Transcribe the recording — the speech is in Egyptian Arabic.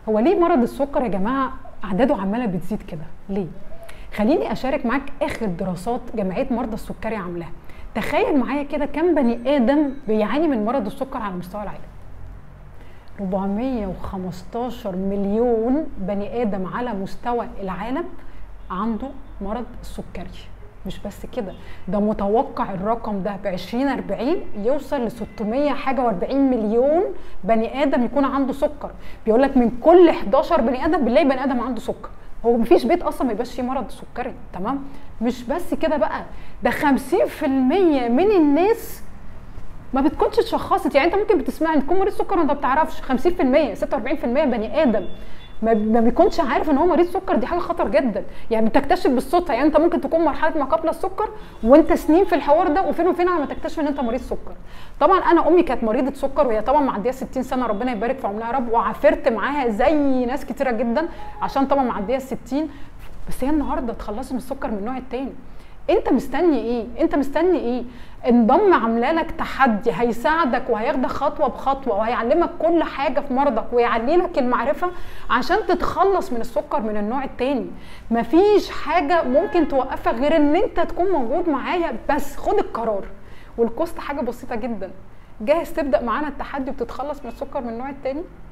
هو ليه مرض السكر يا جماعه اعداده عماله بتزيد كده ليه خليني اشارك معاك اخر دراسات جمعيه مرضى السكري عاملاها تخيل معايا كده كم بني ادم بيعاني من مرض السكر على مستوى العالم 415 مليون بني ادم على مستوى العالم عنده مرض السكري مش بس كده ده متوقع الرقم ده ب 2040 يوصل ل 600 حاجه و40 مليون بني ادم يكون عنده سكر بيقول لك من كل 11 بني ادم بنلاقي بني ادم عنده سكر هو مفيش بيت اصلا ما يبقاش فيه مرض سكري تمام مش بس كده بقى ده 50% من الناس ما بتكونش اتشخصت يعني انت ممكن بتسمعني تكون مريض سكر وانت ما بتعرفش 50% 46% بني ادم ما ما بيكونش عارف ان هو مريض سكر دي حاجه خطر جدا يعني بتكتشف بالصدفه يعني انت ممكن تكون مرحله ما قبل السكر وانت سنين في الحوار ده وفين وفين على ما تكتشف ان انت مريض سكر طبعا انا امي كانت مريضه سكر وهي طبعا معديه 60 سنه ربنا يبارك في عمرها يا رب وعافرت معاها زي ناس كتيره جدا عشان طبعا معديه 60 بس هي النهارده اتخلصت من السكر من النوع التاني انت مستني ايه انت مستني ايه انضم عامله لك تحدي هيساعدك وهياخدك خطوه بخطوه وهيعلمك كل حاجه في مرضك ويعلي لك المعرفه عشان تتخلص من السكر من النوع التاني مفيش حاجه ممكن توقفك غير ان انت تكون موجود معايا بس خد القرار والكوست حاجه بسيطه جدا جاهز تبدا معانا التحدي وتتخلص من السكر من النوع التاني